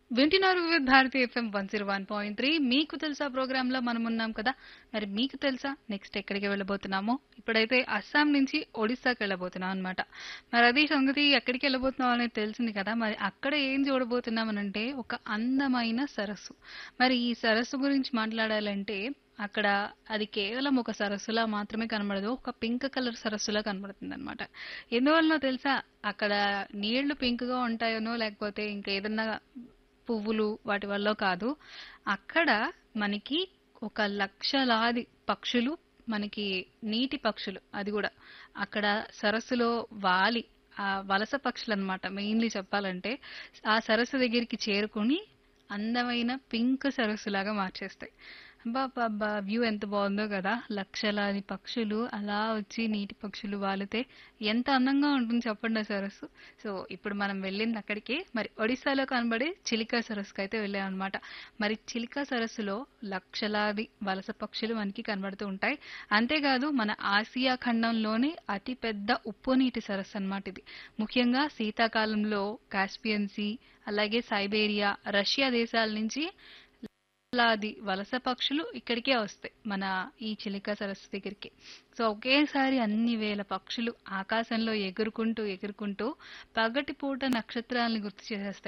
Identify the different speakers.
Speaker 1: వింటున్నారు Vividh Bharati FM one zero one point three మీకు తెలుసా ప్రోగ్రామ్ లో మనం ఉన్నాం కదా మరి మీకు తెలుసా నెక్స్ట్ ఎక్కడికి వెళ్ళబోతున్నామో ఇప్పుడైతే అస్సాం నుంచి ఒడిస్సాకి వెళ్ళబోతున్నాం అనమాట మరి అది సంగతి ఎక్కడికి వెళ్ళబోతున్నాం అనేది తెలిసింది కదా మరి అక్కడ ఏం చూడబోతున్నాం అంటే ఒక అందమైన సరస్సు మరి ఈ సరస్సు గురించి మాట్లాడాలంటే అక్కడ అది కేవలం ఒక సరస్సులా మాత్రమే కనబడదు ఒక పింక్ కలర్ సరస్సులా కనబడుతుంది అనమాట ఎందువలనో తెలుసా అక్కడ నీళ్లు పింక్ గా ఉంటాయనో లేకపోతే ఇంకా ఏదన్నా పువ్వులు వాటి వల్ల కాదు అక్కడ మనకి ఒక లక్షలాది పక్షులు మనకి నీటి పక్షులు అది కూడా అక్కడ సరస్సులో వాలి ఆ వలస పక్షులు అనమాట మెయిన్లీ చెప్పాలంటే ఆ సరస్సు దగ్గరికి చేరుకుని అందమైన పింక్ సరస్సులాగా మార్చేస్తాయి అబ్బా వ్యూ ఎంత బాగుందో కదా లక్షలాది పక్షులు అలా వచ్చి నీటి పక్షులు వాలితే ఎంత అందంగా ఉంటుంది చెప్పండి ఆ సరస్సు సో ఇప్పుడు మనం వెళ్ళింది అక్కడికి మరి ఒడిశాలో కనబడే చిలికా సరస్సుకి అయితే వెళ్ళాం అనమాట మరి చిలికా సరస్సులో లక్షలాది వలస పక్షులు మనకి కనబడుతూ ఉంటాయి అంతేకాదు మన ఆసియా ఖండంలోనే అతి పెద్ద ఉప్పు నీటి సరస్సు అన్నమాట ఇది ముఖ్యంగా శీతాకాలంలో కాస్పియన్ సీ అలాగే సైబేరియా రష్యా దేశాల నుంచి లాది వలస పక్షులు ఇక్కడికే వస్తాయి మన ఈ చిలిక సరస్సు దగ్గరికి సో ఒకేసారి అన్ని వేల పక్షులు ఆకాశంలో ఎగురుకుంటూ ఎగురుకుంటూ పగటిపూట నక్షత్రాలను గుర్తు చేసేస్తాయి